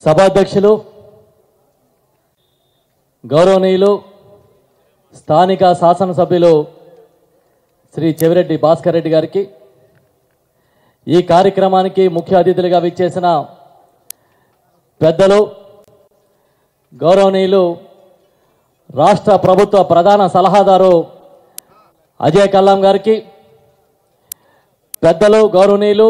సభాధ్యక్షులు గౌరవనీయులు స్థానిక శాసనసభ్యులు శ్రీ చెవిరెడ్డి భాస్కర్ రెడ్డి గారికి ఈ కార్యక్రమానికి ముఖ్య అతిథులుగా విచ్చేసిన పెద్దలు గౌరవనీయులు రాష్ట్ర ప్రభుత్వ ప్రధాన సలహాదారు అజయ్ కల్లాం గారికి పెద్దలు గౌరవనీయులు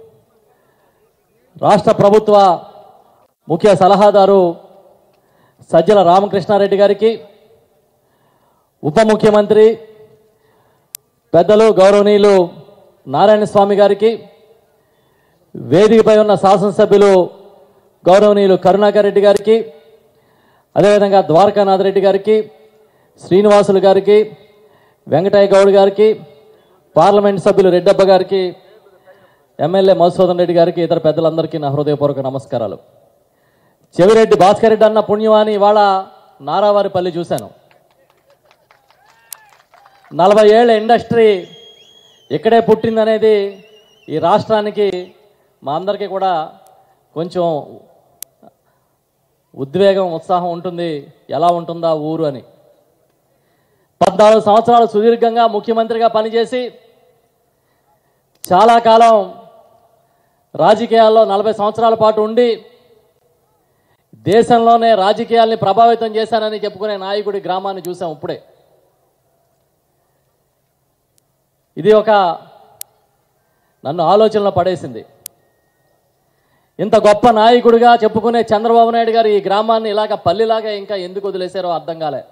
రాష్ట్ర ప్రభుత్వ ముఖ్య సలహాదారు సజ్జల రామకృష్ణారెడ్డి గారికి ఉప ముఖ్యమంత్రి పెద్దలు గౌరవనీయులు నారాయణ స్వామి గారికి వేదికపై ఉన్న శాసనసభ్యులు గౌరవనీయులు కరుణాకర్ రెడ్డి గారికి అదేవిధంగా ద్వారకానాథ్ రెడ్డి గారికి శ్రీనివాసులు గారికి వెంకటయ్య గౌడ్ గారికి పార్లమెంట్ సభ్యులు రెడ్డప్ప గారికి ఎమ్మెల్యే మధుసూదన్ రెడ్డి గారికి ఇతర పెద్దలందరికీ నా హృదయపూర్వక నమస్కారాలు చెవిరెడ్డి భాస్కర్ రెడ్డి అన్న పుణ్యవాణి ఇవాళ నారావారిపల్లి చూశాను నలభై ఏళ్ళ ఇండస్ట్రీ ఇక్కడే పుట్టిందనేది ఈ రాష్ట్రానికి మా అందరికీ కూడా కొంచెం ఉద్వేగం ఉత్సాహం ఉంటుంది ఎలా ఉంటుందా ఊరు అని పద్నాలుగు సంవత్సరాలు సుదీర్ఘంగా ముఖ్యమంత్రిగా పనిచేసి చాలా కాలం రాజకీయాల్లో నలభై సంవత్సరాల పాటు ఉండి దేశంలోనే రాజకీయాల్ని ప్రభావితం చేశానని చెప్పుకునే నాయకుడి గ్రామాన్ని చూసాం ఇప్పుడే ఇది ఒక నన్ను ఆలోచనలో పడేసింది ఇంత గొప్ప నాయకుడిగా చెప్పుకునే చంద్రబాబు నాయుడు గారు ఈ గ్రామాన్ని ఇలాగ పల్లిలాగా ఇంకా ఎందుకు వదిలేశారో అర్థం కాలే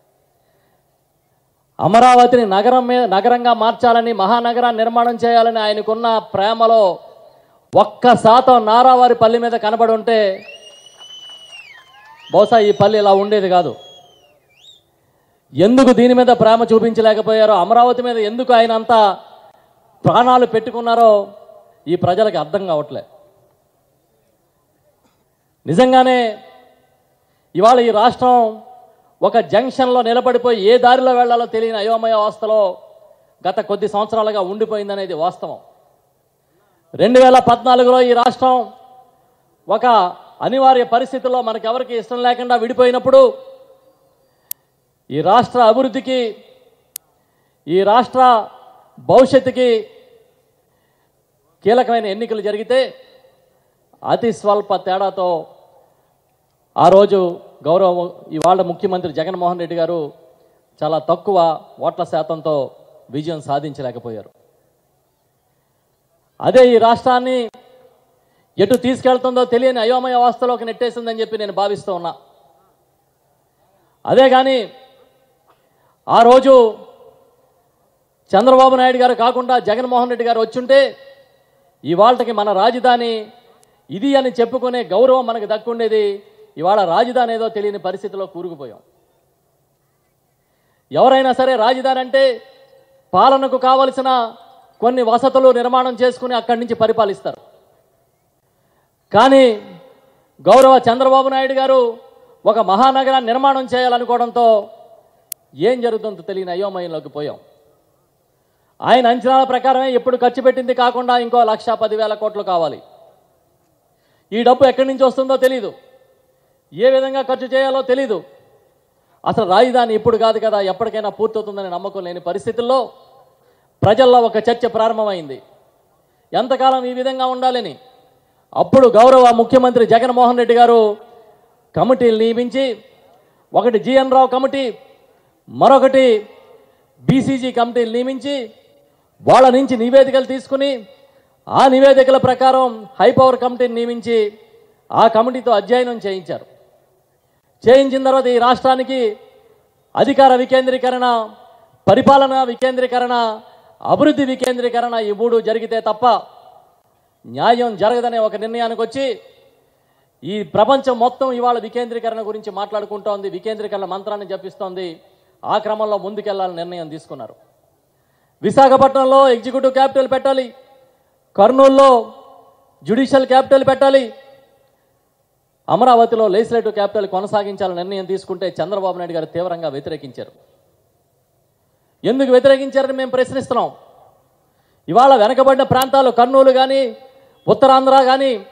అమరావతిని నగరం మీద నగరంగా మార్చాలని మహానగరాన్ని నిర్మాణం చేయాలని ఆయనకున్న ప్రేమలో ఒక్క శాతం నారావారి పల్లి మీద కనబడి ఉంటే బహుశా ఈ పల్లి ఇలా ఉండేది కాదు ఎందుకు దీని మీద ప్రేమ చూపించలేకపోయారో అమరావతి మీద ఎందుకు ఆయన అంత ప్రాణాలు పెట్టుకున్నారో ఈ ప్రజలకు అర్థం కావట్లే నిజంగానే ఇవాళ ఈ రాష్ట్రం ఒక జంక్షన్లో నిలబడిపోయి ఏ దారిలో వెళ్ళాలో తెలియని అయోమయ అవస్థలో గత కొద్ది సంవత్సరాలుగా ఉండిపోయిందనేది వాస్తవం రెండు వేల పద్నాలుగులో ఈ రాష్ట్రం ఒక అనివార్య పరిస్థితుల్లో మనకెవరికి ఇష్టం లేకుండా విడిపోయినప్పుడు ఈ రాష్ట్ర అభివృద్ధికి ఈ రాష్ట్ర భవిష్యత్తుకి కీలకమైన ఎన్నికలు జరిగితే అతి స్వల్ప తేడాతో ఆ రోజు గౌరవ ఇవాళ ముఖ్యమంత్రి జగన్మోహన్ రెడ్డి గారు చాలా తక్కువ ఓట్ల శాతంతో విజయం సాధించలేకపోయారు అదే ఈ రాష్ట్రాన్ని ఎటు తీసుకెళ్తుందో తెలియని అయోమయ అవస్థలోకి నెట్టేసిందని చెప్పి నేను భావిస్తూ ఉన్నా అదే కానీ ఆ రోజు చంద్రబాబు నాయుడు గారు కాకుండా జగన్మోహన్ రెడ్డి గారు వచ్చుంటే ఇవాళకి మన రాజధాని ఇది అని చెప్పుకునే గౌరవం మనకు దక్కుండేది ఇవాళ రాజధాని ఏదో తెలియని పరిస్థితిలో కూరుకుపోయాం ఎవరైనా సరే రాజధాని అంటే పాలనకు కావలసిన కొన్ని వసతులు నిర్మాణం చేసుకుని అక్కడి నుంచి పరిపాలిస్తారు కానీ గౌరవ చంద్రబాబు నాయుడు గారు ఒక మహానగరాన్ని నిర్మాణం చేయాలనుకోవడంతో ఏం జరుగుతుందో తెలియని అయోమయంలోకి పోయాం ఆయన అంచనాల ప్రకారమే ఎప్పుడు ఖర్చు పెట్టింది కాకుండా ఇంకో లక్ష పదివేల కోట్లు కావాలి ఈ డబ్బు ఎక్కడి నుంచి వస్తుందో తెలియదు ఏ విధంగా ఖర్చు చేయాలో తెలీదు అసలు రాజధాని ఇప్పుడు కాదు కదా ఎప్పటికైనా పూర్తవుతుందని నమ్మకం లేని పరిస్థితుల్లో ప్రజల్లో ఒక చర్చ ప్రారంభమైంది ఎంతకాలం ఈ విధంగా ఉండాలని అప్పుడు గౌరవ ముఖ్యమంత్రి జగన్మోహన్ రెడ్డి గారు కమిటీలు నియమించి ఒకటి జిఎన్ రావు కమిటీ మరొకటి బీసీజీ కమిటీలు నియమించి వాళ్ళ నుంచి నివేదికలు తీసుకుని ఆ నివేదికల ప్రకారం హైపవర్ కమిటీని నియమించి ఆ కమిటీతో అధ్యయనం చేయించారు చేయించిన తర్వాత ఈ రాష్ట్రానికి అధికార వికేంద్రీకరణ పరిపాలన వికేంద్రీకరణ అభివృద్ధి వికేంద్రీకరణ ఈ మూడు జరిగితే తప్ప న్యాయం జరగదనే ఒక నిర్ణయానికి వచ్చి ఈ ప్రపంచం మొత్తం ఇవాళ వికేంద్రీకరణ గురించి మాట్లాడుకుంటోంది వికేంద్రీకరణ మంత్రాన్ని జపిస్తోంది ఆ క్రమంలో ముందుకెళ్లాలని నిర్ణయం తీసుకున్నారు విశాఖపట్నంలో ఎగ్జిక్యూటివ్ క్యాపిటల్ పెట్టాలి కర్నూలులో జ్యుడిషియల్ క్యాపిటల్ పెట్టాలి అమరావతిలో లెజిస్లేటివ్ క్యాపిటల్ కొనసాగించాలని నిర్ణయం తీసుకుంటే చంద్రబాబు నాయుడు గారు తీవ్రంగా వ్యతిరేకించారు ఎందుకు వ్యతిరేకించారని మేము ప్రశ్నిస్తున్నాం ఇవాళ వెనకబడిన ప్రాంతాలు కర్నూలు కానీ ఉత్తరాంధ్ర కానీ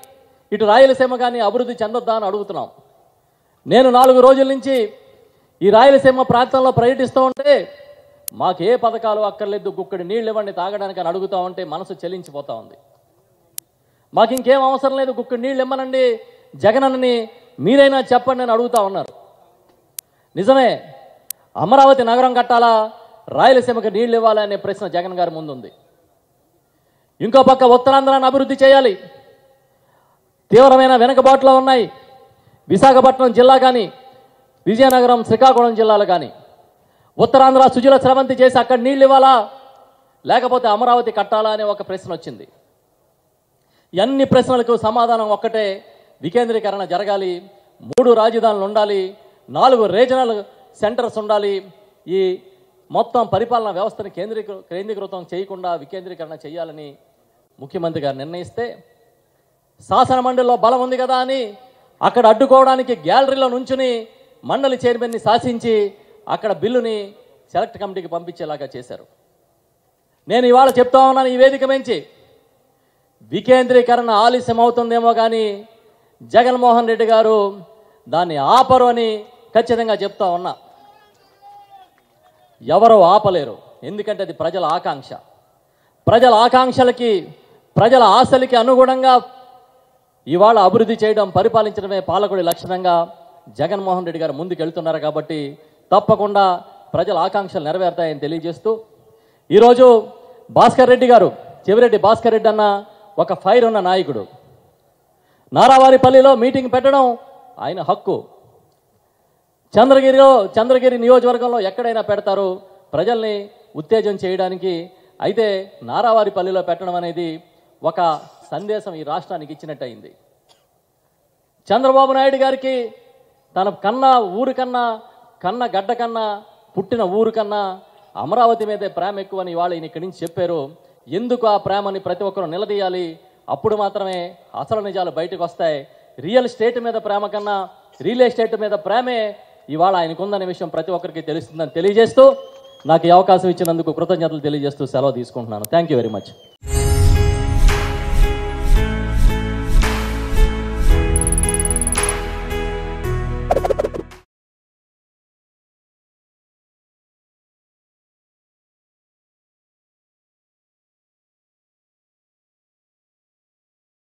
ఇటు రాయలసీమ కానీ అభివృద్ధి చెందొద్దా అని అడుగుతున్నాం నేను నాలుగు రోజుల నుంచి ఈ రాయలసీమ ప్రాంతంలో పర్యటిస్తూ ఉంటే మాకు ఏ పథకాలు అక్కర్లేదు గుక్కడి నీళ్ళు ఇవ్వండి తాగడానికి అని అడుగుతా ఉంటే మనసు చెల్లించిపోతా ఉంది మాకు ఇంకేం అవసరం లేదు గుక్కడి నీళ్ళు ఇమ్మనండి జగనన్నని మీరైనా చెప్పండి అని అడుగుతా ఉన్నారు నిజమే అమరావతి నగరం కట్టాలా రాయలసీమకు నీళ్ళు ఇవ్వాలి అనే ప్రశ్న జగన్ గారి ముందుంది ఇంకో పక్క ఉత్తరాంధ్రాన్ని అభివృద్ధి చేయాలి తీవ్రమైన వెనుకబాటులో ఉన్నాయి విశాఖపట్నం జిల్లా కానీ విజయనగరం శ్రీకాకుళం జిల్లాలు కానీ ఉత్తరాంధ్ర సుజల స్రవంతి చేసి అక్కడ నీళ్ళు ఇవ్వాలా లేకపోతే అమరావతి కట్టాలా అనే ఒక ప్రశ్న వచ్చింది ఈ అన్ని ప్రశ్నలకు సమాధానం ఒక్కటే వికేంద్రీకరణ జరగాలి మూడు రాజధానులు ఉండాలి నాలుగు రీజనల్ సెంటర్స్ ఉండాలి ఈ మొత్తం పరిపాలనా వ్యవస్థను కేంద్రీకృ కేంద్రీకృతం చేయకుండా వికేంద్రీకరణ చేయాలని ముఖ్యమంత్రి గారు నిర్ణయిస్తే శాసన మండలిలో బలం ఉంది కదా అని అక్కడ అడ్డుకోవడానికి గ్యాలరీలో నుంచుని మండలి చైర్మన్ని శాసించి అక్కడ బిల్లుని సెలెక్ట్ కమిటీకి పంపించేలాగా చేశారు నేను ఇవాళ చెప్తా ఉన్నాను ఈ వేదిక మించి వికేంద్రీకరణ ఆలస్యం అవుతుందేమో కానీ జగన్మోహన్ రెడ్డి గారు దాన్ని ఆపరు అని ఖచ్చితంగా చెప్తా ఉన్నా ఎవరు ఆపలేరు ఎందుకంటే అది ప్రజల ఆకాంక్ష ప్రజల ఆకాంక్షలకి ప్రజల ఆశలకి అనుగుణంగా ఇవాళ అభివృద్ధి చేయడం పరిపాలించడమే పాలకుడి లక్షణంగా జగన్మోహన్ రెడ్డి గారు ముందుకు వెళ్తున్నారు కాబట్టి తప్పకుండా ప్రజల ఆకాంక్షలు నెరవేరుతాయని తెలియజేస్తూ ఈరోజు భాస్కర్ రెడ్డి గారు చెవిరెడ్డి భాస్కర్ రెడ్డి అన్న ఒక ఫైర్ ఉన్న నాయకుడు నారావారిపల్లిలో మీటింగ్ పెట్టడం ఆయన హక్కు చంద్రగిరిలో చంద్రగిరి నియోజకవర్గంలో ఎక్కడైనా పెడతారు ప్రజల్ని ఉత్తేజం చేయడానికి అయితే నారావారిపల్లిలో పెట్టడం అనేది ఒక సందేశం ఈ రాష్ట్రానికి ఇచ్చినట్టయింది చంద్రబాబు నాయుడు గారికి తన కన్నా ఊరు కన్నా కన్న గడ్డ కన్నా పుట్టిన ఊరు కన్నా అమరావతి మీదే ప్రేమ ఎక్కువని ఇవాళ ఈయన ఇక్కడి నుంచి చెప్పారు ఎందుకు ఆ ప్రేమని ప్రతి ఒక్కరు నిలదీయాలి అప్పుడు మాత్రమే అసలు నిజాలు బయటకు వస్తాయి రియల్ ఎస్టేట్ మీద ప్రేమ కన్నా రియల్ ఎస్టేట్ మీద ప్రేమే ఇవాళ ఆయనకు ఉందనే విషయం ప్రతి ఒక్కరికి తెలుస్తుందని తెలియజేస్తూ నాకు ఈ అవకాశం ఇచ్చినందుకు కృతజ్ఞతలు తెలియజేస్తూ సెలవు తీసుకుంటున్నాను థ్యాంక్ యూ వెరీ మచ్